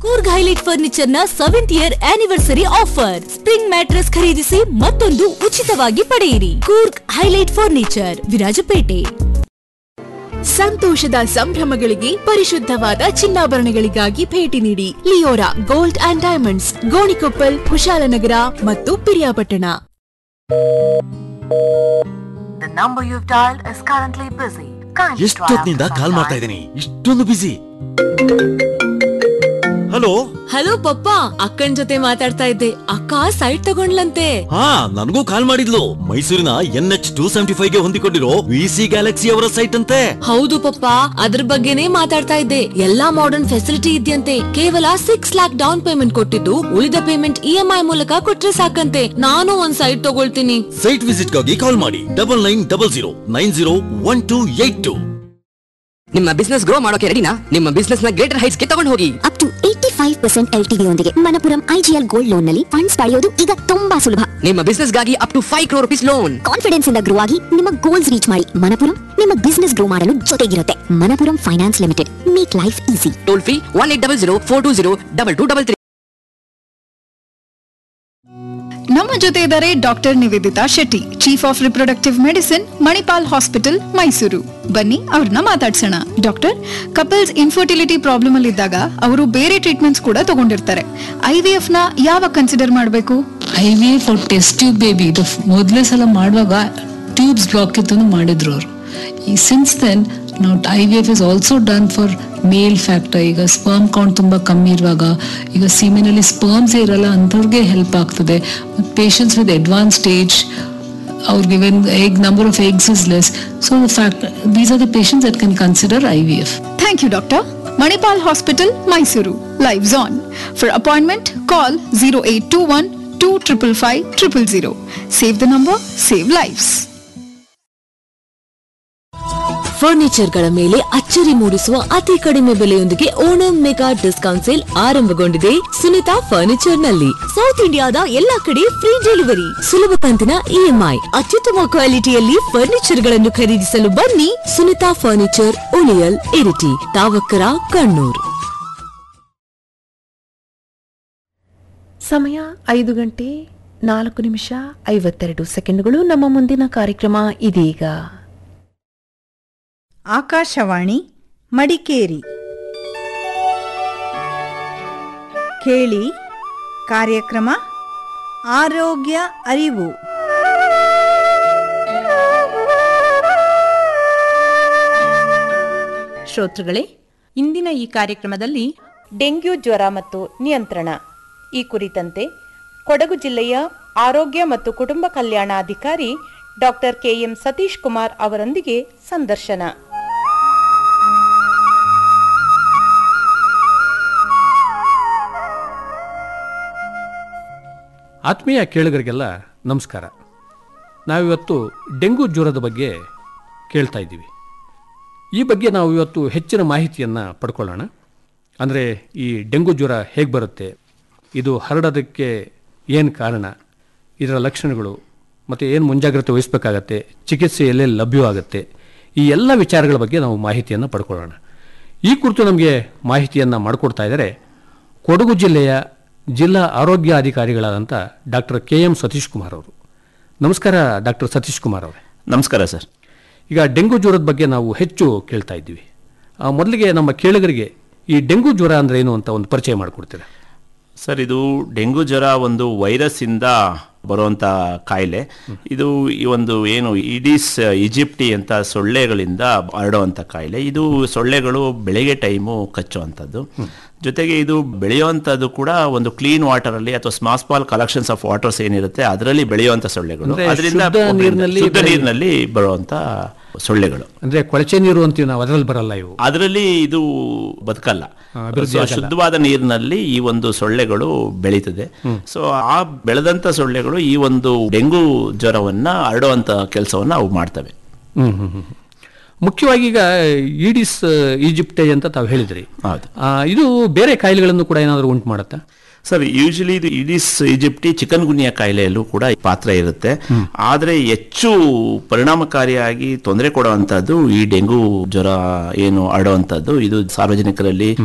Coorg highlight furniture ನ seventh year anniversary offer spring mattress ಖರೀದಿಸಿ ಮತ್ತೊಂದು ಉಚಿತವಾಗಿ ಪಡೆಯಿರಿ ಕೂರ್ಗ್ ಹೈಲೈಟ್ ಫರ್ನಿಚರ್ ವಿರಾಜಪೇಟೆ ಸಂತೋಷದ ಸಂಭ್ರಮಗಳಿಗೆ ಪರಿಶುದ್ಧವಾದ ಚಿನ್ನಾಭರಣಗಳಿಗಾಗಿ ಭೇಟಿ ನೀಡಿ Leora gold and diamonds Gonikoppal Kushalanagara ಮತ್ತು Piriyapattana The number you've dialed is currently busy. Kindly try ಎಷ್ಟೊತ್ತಿನಿಂದ after call some ಮಾಡ್ತಾ time. ಇದ್ದೀನಿ ಇಷ್ಟೊಂದು ಬಿಸಿ ಹಲೋ ಹಲೋ ಪಪ್ಪ ಅಕ್ಕನ್ ಜೊತೆ ಮಾತಾಡ್ತಾ ಇದ್ದೆ ಅಕ್ಕ ಸೈಟ್ ತಗೊಂಡ್ಲಂತೆ ಹಾ ನನಗೂ ಕಾಲ್ ಮಾಡಿದ್ಲು ಮೈಸೂರಿನ N H two seventy five ಗೆ ಹೊಂದಿಕೊಂಡಿರೋ ವಿ ಸಿ ಗ್ಯಾಲಕ್ಸಿ ಅವರ ಸೈಟ್ ಅಂತೆ ಹೌದು ಪಪ್ಪ ಅದ್ರ ಬಗ್ಗೆನೇ ಮಾತಾಡ್ತಾ ಇದ್ದೆ ಎಲ್ಲಾ ಮಾಡರ್ನ್ ಫೆಸಿಲಿಟಿ ಇದೆಯಂತೆ ಕೇವಲ ಸಿಕ್ಸ್ ಲ್ಯಾಕ್ ಡೌನ್ ಪೇಮೆಂಟ್ ಕೊಟ್ಟಿದ್ದು ಉಳಿದ ಪೇಮೆಂಟ್ ಇ ಎಂ ಐ ಮೂಲಕ ಕೊಟ್ರೆ ಸಾಕಂತೆ ನಾನು ಒಂದ್ ಸೈಟ್ ತಗೊಳ್ತೀನಿ ಸೈಟ್ ವಿಸಿಟ್ ಗಾಗಿ ಕಾಲ್ ಮಾಡಿ double nine double zero nine zero one two eight two ನಿಮ್ಮ ಬಿಸ್ನೆಸ್ ಗ್ರೋ ಮಾಡೋಕೆ ರೆಡಿನಾ ನಿಮ್ಮ ಬಿಸ್ನೆಸ್ ನ ಗ್ರೇಟರ್ ಹೈಟ್ಸ್ ಗೆ ತಗೊಂಡು ಹೋಗಿ up to eighty five percent L ಯೊಂದಿಗೆ ಮನಪುರಂ ಐಜಿಎಲ್ ಗೋಲ್ಡ್ ಲೋನ್ ನಲ್ಲಿ ಫಂಡ್ಸ್ ಪಡೆಯೋದು ಈಗ ತುಂಬಾ ಸುಲಭ ನಿಮ್ಮ ಬಿಸ್ನೆಸ್ ಗಾಗಿ up to five crore rupees loan confidence ಇಂದ ಗ್ರೋ ಆಗಿ ನಿಮ್ಮ ಗೋಲ್ಸ್ ರೀಚ್ ಮಾಡಿ ಮನಪುರಂ ನಿಮ್ಮ ಬಿಸ್ನೆಸ್ ಗ್ರೋ ಮಾಡಲು ಜೊತೆಗಿರುತ್ತೆ Manappuram finance limited make life easy toll free one eight double zero four two zero double two double three ನಮ್ಮ ಜೊತೆ ಇದ್ದಾರೆ doctor Nivedita Shetty chief of reproductive medicine Manipal hospital Mysuru ಬನ್ನಿ ಅವ್ರನ್ನ ಮಾತಾಡ್ಸೋಣ ಡಾಕ್ಟರ್ ಕಪಲ್ಸ್ ಇನ್ಫರ್ಟಿಲಿಟಿ ಪ್ರಾಬ್ಲಮ್ ಅಲ್ಲಿ ಇದ್ದಾಗ ಅವರು ಬೇರೆ ಟ್ರೀಟ್ಮೆಂಟ್ಸ್ ಕೂಡ ತಗೊಂಡಿರ್ತಾರೆ ಐ ವಿ ಎಫ್ ನ ಯಾವಾಗ ಕನ್ಸಿಡರ್ ಮಾಡಬೇಕು ಐ ವಿ ಎಫ್ ಅವ್ರು ಟೆಸ್ಟ್ ಟ್ಯೂಬ್ ಬೇಬಿ ಇದು ಮೊದಲೇ ಸಲ ಮಾಡುವಾಗ ಟ್ಯೂಬ್ಸ್ ಬ್ಲಾಕ್ ಇತ್ತು ಮಾಡಿದ್ರು ಅವರು ಈ ಸಿನ್ಸ್ ದೆನ್ ನಾವು I V F is also done for male factor ಈಗ ಸ್ಪರ್ಮ್ ಕೌಂಟ್ ತುಂಬ ಕಮ್ಮಿ ಇರುವಾಗ ಈಗ ಸೀಮೆನಲ್ಲಿ ಸ್ಪರ್ಮ್ಸ್ ಇರಲ್ಲ ಅಂಥವ್ರಿಗೆ ಹೆಲ್ಪ್ ಆಗ್ತದೆ ಪೇಷಂಟ್ಸ್ ವಿತ್ ಅಡ್ವಾನ್ಸ್ ಸ್ಟೇಜ್ ಅವ್ರಿಗೆ when egg number of eggs is less so fact these are the patients that can consider I V F thank you doctor Manipal hospital Mysuru lives on for appointment call zero eight two one two triple five triple zero save the number save lives ಫರ್ನಿಚರ್ಗಳ ಮೇಲೆ ಅಚ್ಚರಿ ಮೂಡಿಸುವ ಅತಿ ಕಡಿಮೆ ಬೆಲೆಯೊಂದಿಗೆ Onam mega discount sale ಆರಂಭಗೊಂಡಿದೆ Sunita furniture ನಲ್ಲಿ south ಇಂಡಿಯಾದ ಎಲ್ಲಾ ಕಡೆ ಫ್ರೀ ಡೆಲಿವರಿ ಸುಲಭ ಕಂತಿನ ಇಎಂಐ ಅತ್ಯುತ್ತಮ ಕ್ವಾಲಿಟಿಯಲ್ಲಿ ಫರ್ನಿಚರ್ ಗಳನ್ನು ಖರೀದಿಸಲು ಬನ್ನಿ ಸುನಿತಾ ಫರ್ನಿಚರ್ ಉಳಿಯಲ್ ಇರಿಟಿ ತಾವಕ್ಕರ ಕಣ್ಣೂರ್ ಸಮಯ ಐದು ಗಂಟೆ ನಾಲ್ಕು ನಿಮಿಷ ಐವತ್ತೆರಡು ಸೆಕೆಂಡುಗಳು ನಮ್ಮ ಮುಂದಿನ ಕಾರ್ಯಕ್ರಮ ಇದೀಗ ಆಕಾಶವಾಣಿ ಮಡಿಕೇರಿ ಕೇಳಿ ಕಾರ್ಯಕ್ರಮ ಆರೋಗ್ಯ ಅರಿವು ಶ್ರೋತೃಗಳೇ ಇಂದಿನ ಈ ಕಾರ್ಯಕ್ರಮದಲ್ಲಿ ಡೆಂಗ್ಯೂ ಜ್ವರ ಮತ್ತು ನಿಯಂತ್ರಣ ಈ ಕುರಿತಂತೆ ಕೊಡಗು ಜಿಲ್ಲೆಯ ಆರೋಗ್ಯ ಮತ್ತು ಕುಟುಂಬ ಕಲ್ಯಾಣಾಧಿಕಾರಿ ಡಾಕ್ಟರ್ ಕೆಎಂ ಸತೀಶ್ ಕುಮಾರ್ ಅವರೊಂದಿಗೆ ಸಂದರ್ಶನ ಆತ್ಮೀಯ ಕೇಳುಗರಿಗೆಲ್ಲ ನಮಸ್ಕಾರ ನಾವಿವತ್ತು ಡೆಂಗು ಜ್ವರದ ಬಗ್ಗೆ ಕೇಳ್ತಾ ಇದ್ದೀವಿ ಈ ಬಗ್ಗೆ ನಾವು ಇವತ್ತು ಹೆಚ್ಚಿನ ಮಾಹಿತಿಯನ್ನು ಪಡ್ಕೊಳ್ಳೋಣ ಅಂದರೆ ಈ ಡೆಂಗು ಜ್ವರ ಹೇಗೆ ಬರುತ್ತೆ ಇದು ಹರಡೋದಕ್ಕೆ ಏನು ಕಾರಣ ಇದರ ಲಕ್ಷಣಗಳು ಮತ್ತು ಏನು ಮುಂಜಾಗ್ರತೆ ವಹಿಸಬೇಕಾಗತ್ತೆ ಚಿಕಿತ್ಸೆ ಎಲ್ಲೆಲ್ಲಿ ಲಭ್ಯವಾಗುತ್ತೆ ಈ ಎಲ್ಲ ವಿಚಾರಗಳ ಬಗ್ಗೆ ನಾವು ಮಾಹಿತಿಯನ್ನು ಪಡ್ಕೊಳ್ಳೋಣ ಈ ಕುರಿತು ನಮಗೆ ಮಾಹಿತಿಯನ್ನು ಮಾಡಿಕೊಡ್ತಾ ಇದ್ದಾರೆ ಕೊಡಗು ಜಿಲ್ಲೆಯ ಜಿಲ್ಲಾ ಆರೋಗ್ಯ ಅಧಿಕಾರಿಗಳಾದಂಥ doctor K M Satish Kumar ಅವರು ನಮಸ್ಕಾರ ಡಾಕ್ಟರ್ ಸತೀಶ್ ಕುಮಾರ್ ಅವರೇ ನಮಸ್ಕಾರ ಸರ್ ಈಗ ಡೆಂಗು ಜ್ವರದ ಬಗ್ಗೆ ನಾವು ಹೆಚ್ಚು ಕೇಳ್ತಾ ಇದ್ದೀವಿ ಆ, ಮೊದಲಿಗೆ ನಮ್ಮ ಕೇಳುಗರಿಗೆ ಈ ಡೆಂಗು ಜ್ವರ ಅಂದ್ರೆ ಏನು ಅಂತ ಒಂದು ಪರಿಚಯ ಮಾಡಿಕೊಡ್ತೀರಾ ಸರ್ ಇದು ಡೆಂಗು ಜ್ವರ ಒಂದು ವೈರಸ್ ಇಂದ ಬರುವಂತ ಕಾಯಿಲೆ ಇದು ಈ ಒಂದು ಏನು ಇಡೀಸ್ ಈಜಿಪ್ಟಿ ಅಂತ ಸೊಳ್ಳೆಗಳಿಂದ ಹರಡುವಂತ ಕಾಯಿಲೆ ಇದು ಸೊಳ್ಳೆಗಳು ಬೆಳಿಗ್ಗೆ ಟೈಮು ಕಚ್ಚುವಂಥದ್ದು ಜೊತೆಗೆ ಇದು ಬೆಳೆಯುವಂಥದ್ದು ಕೂಡ ಒಂದು ಕ್ಲೀನ್ ವಾಟರ್ ಅಲ್ಲಿ ಅಥವಾ small small collections of waters ಏನಿರುತ್ತೆ ಅದರಲ್ಲಿ ಬೆಳೆಯುವಂತ ಸೊಳ್ಳೆಗಳು ಅಂದ್ರೆ ಅದರಿಂದ ಶುದ್ಧ ನೀರಿನಲ್ಲಿ ಶುದ್ಧ ಬೆಳೆ- ನೀರಿನಲ್ಲಿ ಬರುವಂತ ಸೊಳ್ಳೆಗಳು ಅಂದ್ರೆ ಕೊಳಚೆ ನೀರು ಅಂತೀವಿ ನಾವು ಅದರಲ್ಲಿ ಬರಲ್ಲ ಇವು ಅದರಲ್ಲಿ ಇದು ಬದುಕಲ್ಲ ಆ, ಅಭಿವೃದ್ಧಿ ಸೊ, ಆಗಲ್ಲ. ಶುದ್ಧವಾದ ನೀರಿನಲ್ಲಿ ಈ ಒಂದು ಸೊಳ್ಳೆಗಳು ಬೆಳೀತದೆ ಸೊ ಆ ಬೆಳೆದಂತ ಸೊಳ್ಳೆಗಳು ಈ ಒಂದು ಡೆಂಗು ಜ್ವರವನ್ನ ಹರಡುವಂತ ಕೆಲಸವನ್ನ ಅವು ಮಾಡ್ತವೆ ಹ್ಮ್ ಹ್ಮ್ ಹ್ಮ್. ಮುಖ್ಯವಾಗಿ ಈಗ ಈಡಿಸ್ ಈಜಿಪ್ಟೆ ಅಂತ ತಾವು ಹೇಳಿದ್ರಿ ಆ, ಇದು ಬೇರೆ ಕಾಯಿಲೆಗಳನ್ನು ಕೂಡ ಏನಾದರೂ ಉಂಟು ಮಾಡುತ್ತಾ ಸರ್ ಯೂಶಲಿ ಇದು ಇಡೀಸ್ ಈಜಿಪ್ಟಿ ಚಿಕನ್ ಗುನಿಯಾ ಕಾಯಿಲೆಯಲ್ಲೂ ಕೂಡ ಈ ಪಾತ್ರ ಇರುತ್ತೆ ಆದ್ರೆ ಹೆಚ್ಚು ಪರಿಣಾಮಕಾರಿಯಾಗಿ ತೊಂದರೆ ಕೊಡುವಂತದ್ದು ಈ ಡೆಂಗು ಜ್ವರ ಏನು ಹರಡುವಂತದ್ದು ಇದು ಸಾರ್ವಜನಿಕರಲ್ಲಿ